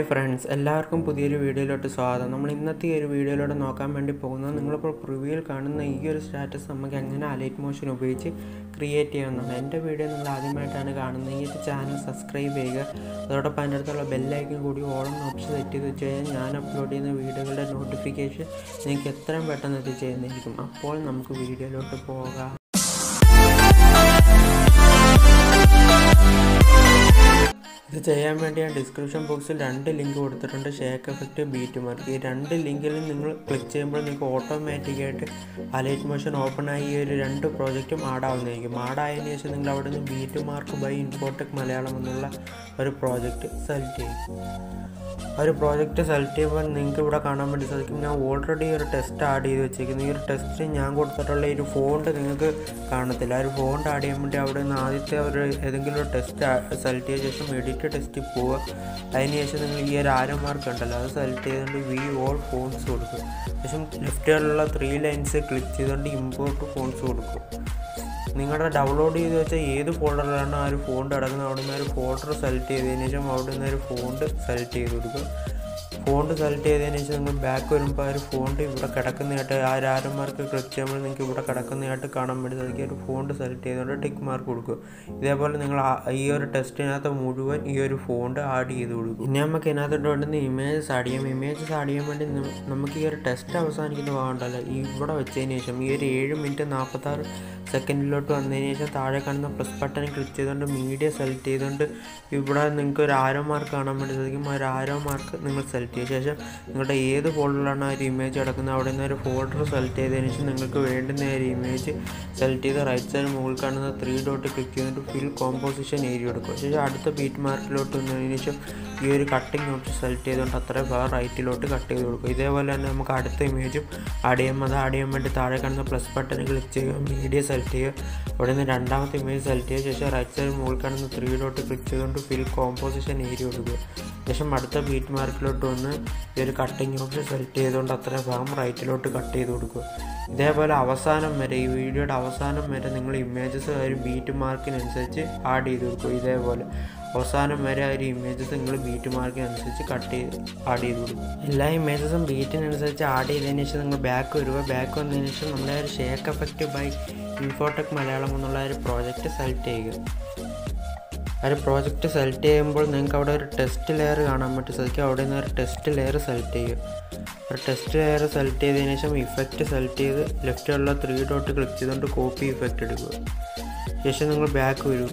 hi friends എല്ലാവർക്കും പുതിയൊരു വീഡിയോയിലോട്ട് സ്വാഗതം നമ്മൾ ഇന്നത്തെ ഈ ഒരു വീഡിയോയിലൂടെ നോക്കാൻ വേണ്ടി പോകുന്നത് നിങ്ങളിപ്പോൾ പ്രിവ്യൂവിൽ കാണുന്ന ഈ ഒരു സ്റ്റാറ്റസ് നമുക്ക് എങ്ങനെ അലൈറ്റ് മോഷൻ ഉപയോഗിച്ച് ക്രിയേറ്റ് ചെയ്യാവുന്നതാണ് എൻ്റെ വീഡിയോ നിങ്ങൾ ആദ്യമായിട്ടാണ് കാണുന്നത് ഈ ഒരു ചാനൽ സബ്സ്ക്രൈബ് ചെയ്യുക അതോടൊപ്പം അതിൻ്റെ അടുത്തുള്ള ബെല്ലൈക്കൻ കൂടി ഓളം ഓപ്ഷൻ സെറ്റ് ചെയ്ത് വെച്ച് കഴിഞ്ഞാൽ ഞാൻ അപ്ലോഡ് ചെയ്യുന്ന വീഡിയോകളുടെ നോട്ടിഫിക്കേഷൻ നിങ്ങൾക്ക് എത്രയും പെട്ടെന്ന് എത്തിച്ചേരുന്നതായിരിക്കും അപ്പോൾ നമുക്ക് വീഡിയോയിലോട്ട് പോകാം ഇത് ചെയ്യാൻ വേണ്ടി ഞാൻ ഡിസ്ക്രിപ്ഷൻ ബോക്സിൽ രണ്ട് ലിങ്ക് കൊടുത്തിട്ടുണ്ട് ഷേക്ക് എഫക്റ്റ് ബീറ്റ് മാർക്ക് ഈ രണ്ട് ലിങ്കിലും നിങ്ങൾ ക്ലിക്ക് ചെയ്യുമ്പോൾ നിങ്ങൾക്ക് ഓട്ടോമാറ്റിക്കായിട്ട് അലൈറ്റ് മോഷൻ ഓപ്പൺ ആയി ഈ ഒരു രണ്ട് പ്രോജക്റ്റും ആഡാവുന്നതായിരിക്കും ആഡായതിനു ശേഷം നിങ്ങൾ അവിടെ നിന്ന് beat mark by Infotech Malayalam എന്നുള്ള ഒരു പ്രോജക്റ്റ് സെലക്ട് ചെയ്യും ആ ഒരു പ്രോജക്റ്റ് സെലക്ട് ചെയ്യുമ്പോൾ നിങ്ങൾക്ക് ഇവിടെ കാണാൻ വേണ്ടി സാധിക്കും ഞാൻ ഓൾറെഡി ഒരു ടെസ്റ്റ് ആഡ് ചെയ്ത് വെച്ചിരിക്കുന്നു ഈ ഒരു ടെസ്റ്റിന് ഞാൻ കൊടുത്തിട്ടുള്ള ഈ ഒരു ഫോണ്ട് നിങ്ങൾക്ക് കാണത്തില്ല ആ ഒരു ഫോണ്ട് ആഡ് ചെയ്യാൻ വേണ്ടി അവിടെ നിന്ന് ആദ്യത്തെ ഒരു ഏതെങ്കിലും ഒരു ടെസ്റ്റ് സെലക്ട് ചെയ്ത ശേഷം എഡിറ്റ് ടെസ്റ്റിൽ പോവുക അതിന് ശേഷം നിങ്ങൾ ഈ ഒരു ആരോ മാർക്ക് ഉണ്ടല്ലോ അത് സെലക്ട് ചെയ്തുകൊണ്ട് വി ഓൾ ഫോൺസ് കൊടുക്കും ശേഷം ലെഫ്റ്റിലുള്ള ത്രീ ലൈൻസ് ക്ലിക്ക് ചെയ്തുകൊണ്ട് ഇമ്പോർട്ട് ഫോൺസ് കൊടുക്കും നിങ്ങളുടെ ഡൗൺലോഡ് ചെയ്ത് വെച്ച ഏത് ഫോൾഡറിലാണ് ആ ഒരു ഫോണ്ട് കിടക്കുന്നത് അവിടെ നിന്ന് ഒരു ഫോൾഡർ സെലക്ട് ചെയ്തതിന് ശേഷം അവിടെ നിന്ന് ഒരു ഫോണ്ട് സെലക്ട് ചെയ്ത് കൊടുക്കുക ഫോണ്ട് സെലക്ട് ചെയ്തതിന് ശേഷം നിങ്ങൾ ബാക്ക് വരുമ്പോൾ ആ ഒരു ഫോണ്ട് ഇവിടെ കിടക്കുന്നതായിട്ട് ആ ഒരു ആരോ മാർക്ക് ക്ലിക്ക് ചെയ്യുമ്പോൾ നിങ്ങൾക്ക് ഇവിടെ കിടക്കുന്നതായിട്ട് കാണാൻ വേണ്ടി സാധിക്കും ഒരു ഫോണ്ട് സെലക്ട് ചെയ്തുകൊണ്ട് ടിക്ക് മാർക്ക് കൊടുക്കുക ഇതേപോലെ നിങ്ങൾ ഈ ഒരു ടെസ്റ്റിനകത്ത് മുഴുവൻ ഈ ഒരു ഫോണ്ട് ആഡ് ചെയ്ത് കൊടുക്കും ഇനി നമുക്ക് ഇതിനകത്തോട്ട് വേണ്ടുന്ന ഇമേജസ് ആഡ് ചെയ്യാം ഇമേജസ് ആഡ് ചെയ്യാൻ വേണ്ടി നമുക്ക് ഈ ഒരു ടെസ്റ്റ് അവസാനിക്കുന്ന ഭാഗമുണ്ടല്ലോ ഇവിടെ വെച്ചതിന് ശേഷം ഈ ഒരു ഏഴ് മിനിറ്റ് നാൽപ്പത്താറ് സെക്കൻഡിലോട്ട് വന്നതിന് ശേഷം താഴെ കാണുന്ന പ്ലസ് ബട്ടൺ ക്ലിക്ക് ചെയ്തുകൊണ്ട് മീഡിയ സെലക്ട് ചെയ്തുകൊണ്ട് ഇവിടെ നിങ്ങൾക്ക് ഒരു ആരോ മാർക്ക് കാണാൻ വേണ്ടി സാധിക്കും ആ ഒരു ആരോ മാർക്ക് നിങ്ങൾ സെലക്ട് ചെയ്ത ശേഷം നിങ്ങളുടെ ഏത് ഫോൾഡറിലാണ് ആ ഒരു ഇമേജ് കിടക്കുന്നത് അവിടെ നിന്ന് ഒരു ഫോൾഡർ സെലക്ട് ചെയ്തതിന് ശേഷം നിങ്ങൾക്ക് വേണ്ടുന്ന ഒരു ഇമേജ് സെലക്ട് ചെയ്ത് റൈറ്റ് സൈഡ് മുകളിൽ കാണുന്ന ത്രീ ഡോട്ട് ക്ലിക്ക് ചെയ്തിട്ട് ഫിൽ കോമ്പോസിഷൻ ഏരിയ എടുക്കുക ശേഷം അടുത്ത ബീറ്റ് മാർക്കിലോട്ട് വന്നതിന് ശേഷം ഈ ഒരു കട്ടിങ് ഓപ്ഷൻ സെലക്ട് ചെയ്തുകൊണ്ട് അത്രയും ഭാഗം റൈറ്റിലോട്ട് കട്ട് ചെയ്ത് കൊടുക്കുക ഇതേപോലെ തന്നെ നമുക്ക് അടുത്ത ഇമേജും ആഡ് ചെയ്യാം അത് ആഡ് ചെയ്യാൻ വേണ്ടി താഴെ കാണുന്ന പ്ലസ് ബട്ടൺ ക്ലിക്ക് ചെയ്യുക മീഡിയ സെലക്ട് ചെയ്യുക അവിടെ നിന്ന് രണ്ടാമത്തെ ഇമേജ് സെലക്ട് ചെയ്ത ശേഷം റൈറ്റ് സൈഡ് മുകളിൽ കാണുന്ന ത്രീ ഡോട്ട് ക്ലിക്ക് ചെയ്തുകൊണ്ട് ഫിൽ കോമ്പോസിഷൻ ഏരിയ കൊടുക്കുക ശേഷം അടുത്ത ബീറ്റ് മാർക്കിലോട്ട് വന്ന് ഈ ഒരു കട്ടിങ് ഓപ്ഷൻ സെലക്ട് ചെയ്തുകൊണ്ട് അത്രയും ഭാഗം റൈറ്റിലോട്ട് കട്ട് ചെയ്ത് കൊടുക്കുക ഇതേപോലെ അവസാനം വരെ ഈ വീഡിയോയുടെ അവസാനം വരെ നിങ്ങൾ ഇമേജസ് ഒരു ബീറ്റ് മാർക്കിനനുസരിച്ച് ആഡ് ചെയ്ത് കൊടുക്കുക ഇതേപോലെ അവസാനം വരെ ആ ഒരു ഇമേജസ് നിങ്ങൾ ബീറ്റ് മാർക്കിനനുസരിച്ച് കട്ട് ചെയ്ത് ആഡ് ചെയ്ത് കൊടുക്കും എല്ലാ ഇമേജസും ബീറ്റിനനുസരിച്ച് ആഡ് ചെയ്തതിന് ശേഷം നിങ്ങൾ ബാക്ക് വരിക ബാക്ക് വന്നതിന് ശേഷം നമ്മുടെ ഒരു shake effect by Infotech Malayalam എന്നുള്ള ഒരു പ്രോജക്റ്റ് സെലക്ട് ചെയ്യുക ആ ഒരു പ്രോജക്റ്റ് സെലക്ട് ചെയ്യുമ്പോൾ നിങ്ങൾക്ക് അവിടെ ഒരു ടെസ്റ്റ് ലെയർ കാണാൻ പറ്റും സാധിക്കും അവിടെ നിന്ന് ഒരു ടെസ്റ്റ് ലെയർ സെലക്ട് ചെയ്യുക ഒരു ടെസ്റ്റ് ലെയർ സെലക്ട് ചെയ്തതിന് ശേഷം ഇഫക്റ്റ് സെലക്ട് ചെയ്ത് ലെഫ്റ്റിലുള്ള ത്രീ ഡോട്ട് ക്ലിക്ക് ചെയ്തുകൊണ്ട് കോപ്പി ഇഫക്റ്റ് എടുക്കുക ശേഷം നിങ്ങൾ ബാക്ക് വരും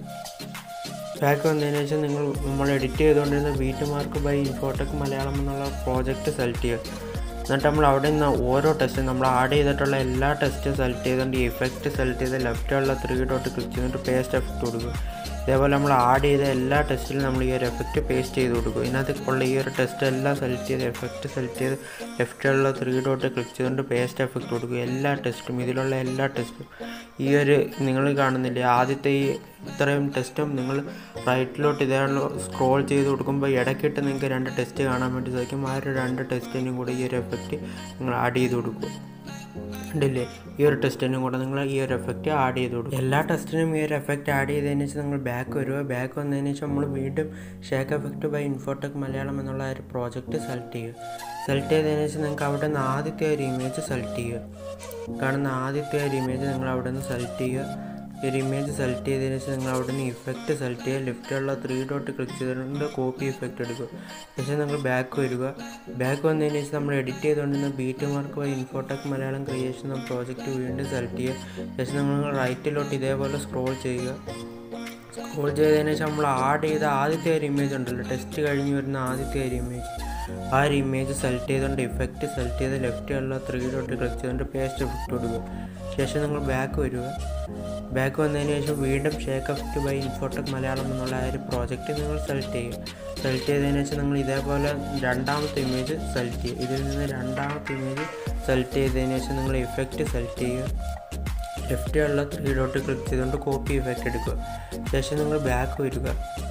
ബാക്ക് വന്നതിന് ശേഷം നിങ്ങൾ നമ്മൾ എഡിറ്റ് ചെയ്തുകൊണ്ടിരുന്ന beat mark by Infotech Malayalam എന്നുള്ള പ്രോജക്റ്റ് സെലക്ട് ചെയ്യുക എന്നിട്ട് നമ്മൾ അവിടെ നിന്ന് ഓരോ ടെസ്റ്റും നമ്മൾ ആഡ് ചെയ്തിട്ടുള്ള എല്ലാ ടെസ്റ്റും സെലക്ട് ചെയ്തുകൊണ്ട് ഈ എഫക്റ്റ് സെലക്ട് ചെയ്ത് ലെഫ്റ്റുള്ള ത്രീ ഡോട്ട് ക്ലിക്ക് ചെയ്തിട്ട് പേസ്റ്റ് എഫക്റ്റ് കൊടുക്കുക ഇതേപോലെ നമ്മൾ ആഡ് ചെയ്ത എല്ലാ ടെസ്റ്റിലും നമ്മൾ ഈ ഒരു എഫക്റ്റ് പേസ്റ്റ് ചെയ്ത് കൊടുക്കും ഇതിനകത്ത് ഉള്ള ഈ ഒരു ടെസ്റ്റ് എല്ലാം സെലക്ട് ചെയ്ത് എഫക്റ്റ് സെലക്ട് ചെയ്ത് ലെഫ്റ്റിലുള്ള ത്രീ ഡോട്ട് ക്ലിക്ക് ചെയ്തുകൊണ്ട് പേസ്റ്റ് എഫക്റ്റ് കൊടുക്കുക എല്ലാ ടെസ്റ്റും ഇതിലുള്ള എല്ലാ ടെസ്റ്റും ഈ ഒരു നിങ്ങൾ കാണുന്നില്ലേ ആദ്യത്തെ ഈ ഇത്രയും ടെസ്റ്റും നിങ്ങൾ റൈറ്റിലോട്ട് ഇതേയുള്ള സ്ക്രോൾ ചെയ്ത് കൊടുക്കുമ്പോൾ ഇടയ്ക്കിട്ട് നിങ്ങൾക്ക് രണ്ട് ടെസ്റ്റ് കാണാൻ വേണ്ടി സാധിക്കും ആ ഒരു രണ്ട് ടെസ്റ്റിനും കൂടി ഈ ഒരു എഫക്റ്റ് നിങ്ങൾ ആഡ് ചെയ്ത് കൊടുക്കും ഉണ്ടല്ലേ ഈ ഒരു ടെസ്റ്റിനും കൂടെ നിങ്ങൾ ഈ ഒരു എഫക്റ്റ് ആഡ് ചെയ്ത് കൊടുക്കും എല്ലാ ടെസ്റ്റിനും ഈ ഒരു എഫക്റ്റ് ആഡ് ചെയ്തതിന് ശേഷം നിങ്ങൾ ബാക്ക് വരിക ബാക്ക് വന്നതിന് ശേഷം നമ്മൾ വീണ്ടും shake effect by Infotech Malayalam എന്നുള്ള ഒരു പ്രോജക്റ്റ് സെലക്ട് ചെയ്യുക സെലക്ട് ചെയ്തതിന് ശേഷം നിങ്ങൾക്ക് അവിടെ നിന്ന് ആദ്യത്തെ ഒരു ഇമേജ് സെലക്ട് ചെയ്യുക കാണുന്ന ആദ്യത്തെ ഒരു ഇമേജ് നിങ്ങൾ അവിടെ നിന്ന് സെലക്ട് ചെയ്യുക ഒരു ഇമേജ് സെലക്ട് ചെയ്തതിന് ശേഷം നിങ്ങൾ അവിടെ നിന്ന് ഇഫക്റ്റ് സെലക്ട് ചെയ്യുക ലെഫ്റ്റിലുള്ള ത്രീ ഡോട്ട് ക്ലിക്ക് ചെയ്തുകൊണ്ട് കോപ്പി ഇഫക്റ്റ് എടുക്കുക ശേഷം നിങ്ങൾ ബാക്ക് വരിക ബാക്ക് വന്നതിന് ശേഷം നമ്മൾ എഡിറ്റ് ചെയ്തുകൊണ്ടിരുന്ന ബീറ്റ് മാർക്ക് വഴി ഇൻഫോടെക് മലയാളം ക്രിയേഷൻ എന്ന പ്രോജക്റ്റ് വീണ്ടും സെലക്ട് ചെയ്യുക ശേഷം നിങ്ങൾ റൈറ്റിലോട്ട് ഇതേപോലെ സ്ക്രോൾ ചെയ്യുക സ്ക്രോൾ ചെയ്തതിന് ശേഷം നമ്മൾ ആഡ് ചെയ്ത ആദ്യത്തെ ഒരു ഇമേജ് ഉണ്ടല്ലോ ടെസ്റ്റ് കഴിഞ്ഞ് വരുന്ന ആദ്യത്തെ ഒരു ഇമേജ് ആ ഒരു ഇമേജ് സെലക്ട് ചെയ്തുകൊണ്ട് ഇഫക്റ്റ് സെലക്ട് ചെയ്ത് ലെഫ്റ്റിലുള്ള ത്രീ ഡോട്ട് ക്ലിക്ക് ചെയ്തുകൊണ്ട് പേസ്റ്റ് എഫക്റ്റ് കൊടുക്കുക ശേഷം നിങ്ങൾ ബാക്ക് വരിക ബാക്ക് വന്നതിന് ശേഷം വീണ്ടും shake effect by Infotech Malayalam എന്നുള്ള ആ ഒരു പ്രോജക്റ്റ് നിങ്ങൾ സെലക്ട് ചെയ്യുക സെലക്ട് ചെയ്തതിന് ശേഷം നിങ്ങൾ ഇതേപോലെ രണ്ടാമത്തെ ഇമേജ് സെലക്ട് ചെയ്യുക ഇതിൽ നിന്ന് രണ്ടാമത്തെ ഇമേജ് സെലക്ട് ചെയ്തതിന് ശേഷം നിങ്ങൾ ഇഫക്റ്റ് സെലക്ട് ചെയ്യുക ലെഫ്റ്റിലുള്ള ത്രീ ഡോട്ട് ക്ലിക്ക് ചെയ്തുകൊണ്ട് കോപ്പി ഇഫക്റ്റ് എടുക്കുക ശേഷം നിങ്ങൾ ബാക്ക് വരിക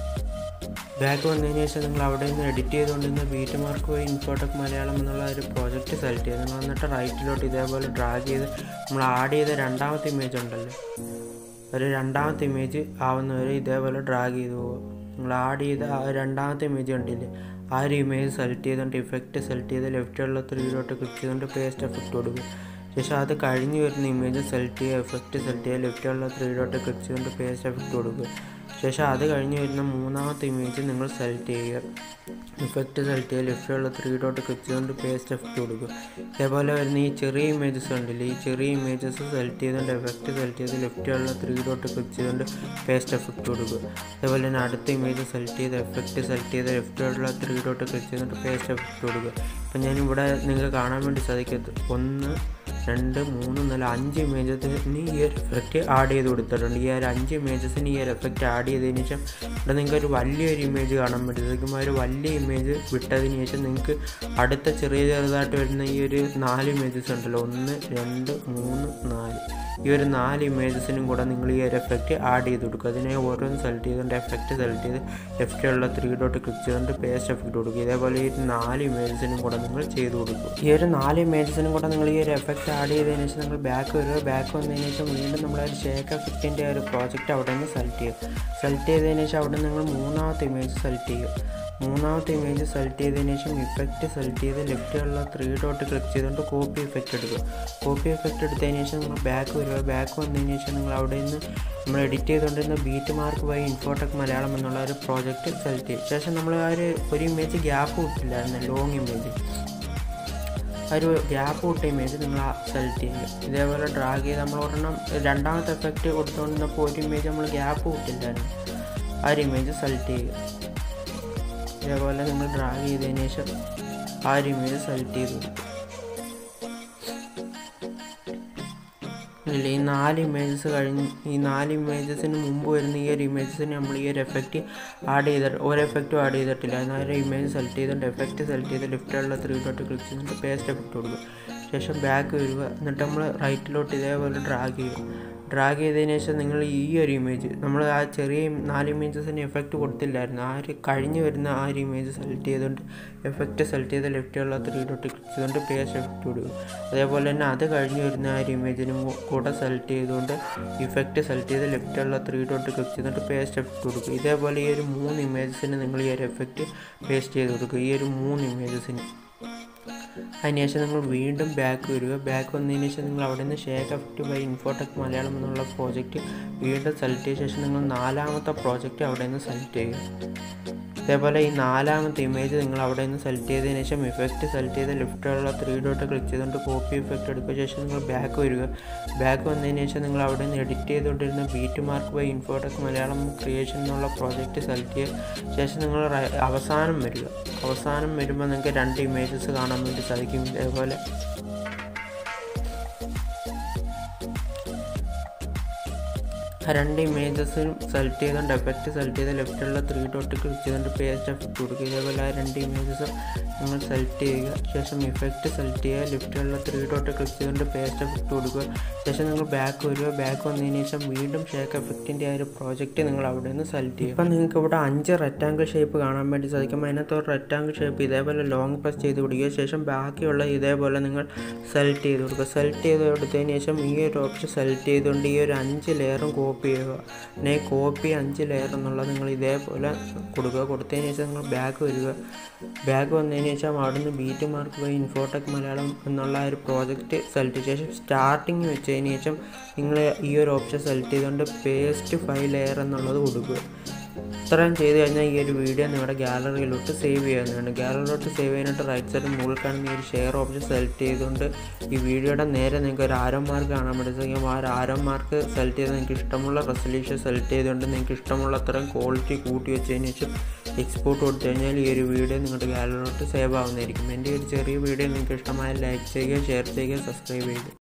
ബാക്ക് വന്നതിന് ശേഷം നിങ്ങൾ അവിടെ നിന്ന് എഡിറ്റ് ചെയ്തുകൊണ്ടിരുന്ന ബീറ്റ് മാർക്ക് വഴി ഇൻഫോടെക് മലയാളം എന്നുള്ള ഒരു പ്രോജക്റ്റ് സെലക്ട് ചെയ്യുക നിങ്ങൾ എന്നിട്ട് റൈറ്റിലോട്ട് ഇതേപോലെ ഡ്രാഗ് ചെയ്ത് നമ്മൾ ആഡ് ചെയ്ത രണ്ടാമത്തെ ഇമേജ് ഉണ്ടല്ലോ ഒരു രണ്ടാമത്തെ ഇമേജ് ആവുന്നവരെ ഇതേപോലെ ഡ്രാഗ് ചെയ്ത് പോകുക നിങ്ങൾ ആഡ് ചെയ്ത ആ രണ്ടാമത്തെ ഇമേജ് കണ്ടില്ലേ ആ ഒരു ഇമേജ് സെലക്ട് ചെയ്തുകൊണ്ട് ഇഫക്റ്റ് സെലക്ട് ചെയ്ത് ലെഫ്റ്റിലുള്ള ത്രീ ഡോട്ട് ക്ലിക്ക് ചെയ്തുകൊണ്ട് പേസ്റ്റ് എഫക്റ്റ് കൊടുക്കുക ശേഷം അത് കഴിഞ്ഞ് വരുന്ന ഇമേജ് സെലക്ട് ചെയ്യുക എഫക്റ്റ് സെലക്ട് ചെയ്യുക ലെഫ്റ്റിലുള്ള ത്രീ ഡോട്ട് ക്ലിക്ക് ചെയ്തുകൊണ്ട് പേസ്റ്റ് എഫക്റ്റ് കൊടുക്കുക ശേഷം അത് കഴിഞ്ഞ് വരുന്ന മൂന്നാമത്തെ ഇമേജ് നിങ്ങൾ സെലക്ട് ചെയ്യുക ഇഫക്റ്റ് സെലക്ട് ചെയ്യുക ലെഫ്റ്റിലുള്ള ത്രീ ഡോട്ട് ക്ലിക്ക് ചെയ്തുകൊണ്ട് പേസ്റ്റ് എഫക്റ്റ് കൊടുക്കുക ഇതേപോലെ വരുന്ന ഈ ചെറിയ ഇമേജസ് ഉണ്ടല്ലേ ഈ ചെറിയ ഇമേജസ് സെലക്ട് ചെയ്തുകൊണ്ട് എഫക്റ്റ് സെലക്ട് ചെയ്ത് ലെഫ്റ്റിലുള്ള ത്രീ ഡോട്ട് ക്ലിക്ക് ചെയ്തുകൊണ്ട് പേസ്റ്റ് എഫക്റ്റ് കൊടുക്കുക അതേപോലെ തന്നെ അടുത്ത ഇമേജ് സെലക്ട് ചെയ്ത് എഫക്റ്റ് സെലക്ട് ചെയ്ത് ലെഫ്റ്റിലുള്ള ത്രീ ഡോട്ട് ക്ലിക്ക് ചെയ്തുകൊണ്ട് പേസ്റ്റ് എഫക്റ്റ് കൊടുക്കുക അപ്പം ഞാനിവിടെ നിങ്ങൾക്ക് കാണാൻ വേണ്ടി സാധിക്കത്ത് ഒന്ന് രണ്ട് മൂന്ന് നാല് അഞ്ച് ഇമേജസിന് ഈ ഒരു എഫക്റ്റ് ആഡ് ചെയ്ത് കൊടുത്തിട്ടുണ്ട് ഈ ഒരു അഞ്ച് ഇമേജസിന് ഈ ഒരു എഫക്റ്റ് ആഡ് ചെയ്തതിന് ശേഷം ഇവിടെ നിങ്ങൾക്ക് ഒരു വലിയൊരു ഇമേജ് കാണാൻ പറ്റും ശരിക്കും ആ ഒരു വലിയ ഇമേജ് വിട്ടതിന് ശേഷം നിങ്ങൾക്ക് അടുത്ത ചെറിയ ചെറുതായിട്ട് വരുന്ന ഈ ഒരു നാല് ഇമേജസ് ഉണ്ടല്ലോ ഒന്ന് രണ്ട് മൂന്ന് നാല് ഈ ഒരു നാല് ഇമേജസിനും കൂടെ നിങ്ങൾ ഈ ഒരു എഫക്റ്റ് ആഡ് ചെയ്ത് കൊടുക്കുക അതിനെ ഓരോന്ന് സെലക്ട് ചെയ്തുകൊണ്ട് എഫക്റ്റ് സെലക്ട് ചെയ്ത് ലെഫ്റ്റിലുള്ള ത്രീ ഡോട്ട് ക്ലിക്ക് ചെയ്തുകൊണ്ട് പേസ്റ്റ് എഫക്റ്റ് കൊടുക്കുക ഇതേപോലെ ഈ നാല് ഇമേജസിനും കൂടെ നിങ്ങൾ ചെയ്ത് കൊടുക്കുക ഈ ഒരു നാല് ഇമേജസിനും കൂടെ നിങ്ങൾ ഈ ഒരു എഫക്റ്റ് ആഡ് ചെയ്തതിന് ശേഷം നിങ്ങൾ ബാക്ക് വരിക ബാക്ക് വന്നതിന് ശേഷം വീണ്ടും നമ്മൾ ഒരു ഷേക്ക് എഫക്റ്റിൻ്റെ ഒരു പ്രോജക്റ്റ് അവിടെ നിന്ന് സെലക്ട് ചെയ്യുക സെലക്ട് ചെയ്തതിന് ശേഷം അവിടെ നിങ്ങൾ മൂന്നാമത്തെ ഇമേജ് സെലക്ട് ചെയ്യുക മൂന്നാമത്തെ ഇമേജ് സെലക്ട് ചെയ്തതിന് ശേഷം ഇഫക്റ്റ് സെലക്ട് ചെയ്ത് ലെഫ്റ്റിലുള്ള ത്രീ ഡോട്ട് ക്ലിക്ക് ചെയ്തുകൊണ്ട് കോപ്പി ഇഫക്റ്റ് എടുക്കുക കോപ്പി ഇഫക്റ്റ് എടുത്തതിന് ശേഷം നിങ്ങൾ ബാക്ക് വരിക ബാക്ക് വന്നതിന് ശേഷം നിങ്ങൾ അവിടെ നിന്ന് നമ്മൾ എഡിറ്റ് ചെയ്തുകൊണ്ടിരുന്ന ബീറ്റ് മാർക്ക് വഴി ഇൻഫോടെക് മലയാളം എന്നുള്ള ഒരു പ്രോജക്റ്റ് സെലക്ട് ചെയ്യും ശേഷം നമ്മൾ ആ ഒരു ഒരു ഇമേജ് ഗ്യാപ്പ് വിട്ടില്ലായിരുന്നു ലോങ് ഇമേജ് ആ ഒരു ഗ്യാപ്പ് വിട്ട ഇമേജ് നിങ്ങൾ സെലക്ട് ചെയ്യുക ഇതേപോലെ ഡ്രാഗ് ചെയ്ത് നമ്മൾ ഒരെണ്ണം രണ്ടാമത്തെ എഫക്റ്റ് കൊടുത്തുകൊണ്ടിരുന്നപ്പോൾ ഒരു ഇമേജ് നമ്മൾ ഗ്യാപ്പ് വിട്ടില്ലായിരുന്നു ആ ഒരു ഇമേജ് സെലക്ട് ചെയ്യുക ഇതേപോലെ നിങ്ങൾ ഡ്രാഗ് ചെയ്തതിന് ശേഷം ആ ഒരു ഇമേജ് സെലക്ട് ചെയ്ത് കൊടുക്കും ഇല്ല ഈ നാല് ഇമേജസ് കഴിഞ്ഞ് ഈ നാല് ഇമേജസിന് മുമ്പ് വരുന്ന ഈ ഒരു ഇമേജസിന് നമ്മൾ ഈ ഒരു എഫക്റ്റ് ആഡ് ചെയ്തിട്ട് ഒരു എഫക്റ്റും ആഡ് ചെയ്തിട്ടില്ല എന്നാൽ ഒരു ഇമേജ് സെലക്ട് ചെയ്തുകൊണ്ട് എഫക്റ്റ് സെലക്ട് ചെയ്ത് ലെഫ്റ്റിലുള്ള ത്രീ ഡോട്ട് ക്ലിക്ക് ചെയ്തിട്ട് പേസ്റ്റ് എഫക്റ്റ് കൊടുക്കുക ശേഷം ബാക്ക് വരിക എന്നിട്ട് നമ്മൾ റൈറ്റിലോട്ട് ഇതേപോലെ ഡ്രാഗ് ചെയ്യുക ഡ്രാഗ് ചെയ്തതിന് ശേഷം നിങ്ങൾ ഈ ഒരു ഇമേജ് നമ്മൾ ആ ചെറിയ നാല് ഇമേജസിന് എഫക്റ്റ് കൊടുത്തില്ലായിരുന്നു ആ ഒരു കഴിഞ്ഞ് വരുന്ന ആ ഒരു ഇമേജ് സെലക്ട് ചെയ്തുകൊണ്ട് എഫക്റ്റ് സെലക്ട് ചെയ്ത് ലെഫ്റ്റിലുള്ള ത്രീ ഡോട്ട് ക്ലിക്ക് ചെയ്തുകൊണ്ട് പേസ്റ്റ് എഫക്റ്റ് കൊടുക്കുക അതേപോലെ തന്നെ അത് കഴിഞ്ഞ് വരുന്ന ആ ഒരു ഇമേജിനും കൂടെ സെലക്ട് ചെയ്തുകൊണ്ട് ഇഫക്റ്റ് സെലക്ട് ചെയ്ത് ലെഫ്റ്റിലുള്ള ത്രീ ഡോട്ട് ക്ലിക്ക് ചെയ്തിട്ട് പേസ്റ്റ് എഫക്റ്റ് കൊടുക്കുക ഇതേപോലെ ഈ ഒരു മൂന്ന് ഇമേജസിന് നിങ്ങൾ ഈ ഒരു എഫക്റ്റ് പേസ്റ്റ് ചെയ്ത് കൊടുക്കുക ഈ ഒരു മൂന്ന് ഇമേജസിന് അതിനുശേഷം നിങ്ങൾ വീണ്ടും ബാക്ക് വരിക ബാക്ക് വന്നതിന് ശേഷം നിങ്ങൾ അവിടെ നിന്ന് shake effect by Infotech Malayalam എന്നുള്ള പ്രോജക്റ്റ് വീണ്ടും സെലക്ട് ചെയ്ത ശേഷം നിങ്ങൾ നാലാമത്തെ പ്രോജക്റ്റ് അവിടെ നിന്ന് സെലക്ട് ചെയ്യുക ഇതേപോലെ ഈ നാലാമത്തെ ഇമേജ് നിങ്ങൾ അവിടെ നിന്ന് സെലക്ട് ചെയ്തതിന് ശേഷം ഇഫക്റ്റ് സെലക്ട് ചെയ്ത് ലെഫ്റ്റിലുള്ള ത്രീ ഡോട്ട് ക്ലിക്ക് ചെയ്തുകൊണ്ട് കോപ്പി ഇഫക്റ്റ് എടുക്കുക ശേഷം നിങ്ങൾ ബാക്ക് വരിക ബാക്ക് വന്നതിന് ശേഷം നിങ്ങൾ അവിടെ നിന്ന് എഡിറ്റ് ചെയ്തുകൊണ്ടിരുന്ന beat mark by Infotech Malayalam creation എന്നുള്ള പ്രോജക്റ്റ് സെലക്ട് ചെയ്യുക ശേഷം നിങ്ങൾ അവസാനം വരിക അവസാനം വരുമ്പോൾ നിങ്ങൾക്ക് രണ്ട് ഇമേജസ് കാണാൻ വേണ്ടി സാധിക്കും ഇതേപോലെ രണ്ട് ഇമേജസും സെലക്ട് ചെയ്തുകൊണ്ട് എഫക്റ്റ് സെലക്ട് ചെയ്ത് ലെഫ്റ്റിലുള്ള ത്രീ ഡോട്ട് ക്ലിക്ക് ചെയ്തുകൊണ്ട് പേസ്റ്റ് എഫക്റ്റ് കൊടുക്കുക ഇതേപോലെ ആ രണ്ട് ഇമേജസും നിങ്ങൾ സെലക്ട് ചെയ്യുക ശേഷം ഇഫക്റ്റ് സെലക്ട് ചെയ്യുക ലെഫ്റ്റിലുള്ള ത്രീ ഡോട്ട് ക്ലിക്ക് ചെയ്തുകൊണ്ട് പേസ്റ്റ് എഫക്റ്റ് കൊടുക്കുക ശേഷം നിങ്ങൾ ബാക്ക് വരിക ബാക്ക് വന്നതിന് ശേഷം വീണ്ടും ഷേക്ക് എഫക്റ്റിൻ്റെ ആ ഒരു പ്രോജക്റ്റ് നിങ്ങൾ അവിടെ നിന്ന് സെലക്ട് ചെയ്യുക ഇപ്പം നിങ്ങൾക്ക് ഇവിടെ അഞ്ച് റെക്റ്റാങ്കിൾ ഷേപ്പ് കാണാൻ വേണ്ടി സാധിക്കും അതിനകത്ത് ഒരു റെക്റ്റാങ്കിൾ ഷേപ്പ് ഇതേപോലെ ലോങ് പ്രസ് ചെയ്ത് കൊടുക്കുക ശേഷം ബാക്കിയുള്ള ഇതേപോലെ നിങ്ങൾ സെലക്ട് ചെയ്ത് കൊടുക്കുക സെലക്ട് ചെയ്ത് കൊടുത്തതിന് ശേഷം ഈ ഒരു ഓപ്ഷൻ സെലക്ട് ചെയ്തുകൊണ്ട് ഈ ഒരു അഞ്ച് ലെയറും കോപ്പി ചെയ്യുക പിന്നെ കോപ്പി അഞ്ച് ലെയർ എന്നുള്ളത് നിങ്ങൾ ഇതേപോലെ കൊടുക്കുക കൊടുത്തതിന് ശേഷം നിങ്ങൾ ബാക്ക് വരിക ബാക്ക് വന്നതിന് ശേഷം അവിടുന്ന് ബീറ്റ് മാർക്ക് വഴി ഇൻഫോടെക് മലയാളം എന്നുള്ള ഒരു പ്രോജക്റ്റ് സെലക്ട് ശേഷം സ്റ്റാർട്ടിങ് വെച്ചതിന് ശേഷം നിങ്ങൾ ഈ ഒരു ഓപ്ഷൻ സെലക്ട് ചെയ്തുകൊണ്ട് പേസ്റ്റ് ഫൈവ് ലെയർ എന്നുള്ളത് കൊടുക്കുക ഇത്രയും ചെയ്ത് കഴിഞ്ഞാൽ ഈ ഒരു വീഡിയോ നിങ്ങളുടെ ഗാലറിയിലോട്ട് സേവ് ചെയ്യാവുന്നതാണ് ഗാലറിയിലോട്ട് സേവ് ചെയ്യാനായിട്ട് റൈറ്റ് സൈഡിൽ മുകളിൽ കാണുന്ന ഈ ഒരു ഷെയർ ഓപ്ഷൻ സെലക്ട് ചെയ്തുകൊണ്ട് ഈ വീഡിയോയുടെ നേരെ നിങ്ങൾക്ക് ഒരു ആരോ മാർക്ക് കാണാൻ വേണ്ടി സാധിക്കും ആ ഒരു ആരോ മാർക്ക് സെലക്ട് ചെയ്ത് നിങ്ങൾക്ക് ഇഷ്ടമുള്ള റെസൊല്യൂഷൻ സെലക്ട് ചെയ്തുകൊണ്ട് നിങ്ങൾക്ക് ഇഷ്ടമുള്ള അത്രയും ക്വാളിറ്റി കൂട്ടി വെച്ചതിന് ശേഷം എക്സ്പോർട്ട് കൊടുത്തു കഴിഞ്ഞാൽ ഈ ഒരു വീഡിയോ നിങ്ങളുടെ ഗാലറിയിലോട്ട് സേവ് ആവുന്നതായിരിക്കും എൻ്റെ ഒരു ചെറിയ വീഡിയോ നിങ്ങൾക്ക് ഇഷ്ടമായ ലൈക്ക് ചെയ്യുക ഷെയർ ചെയ്യുക സബ്സ്ക്രൈബ് ചെയ്യുക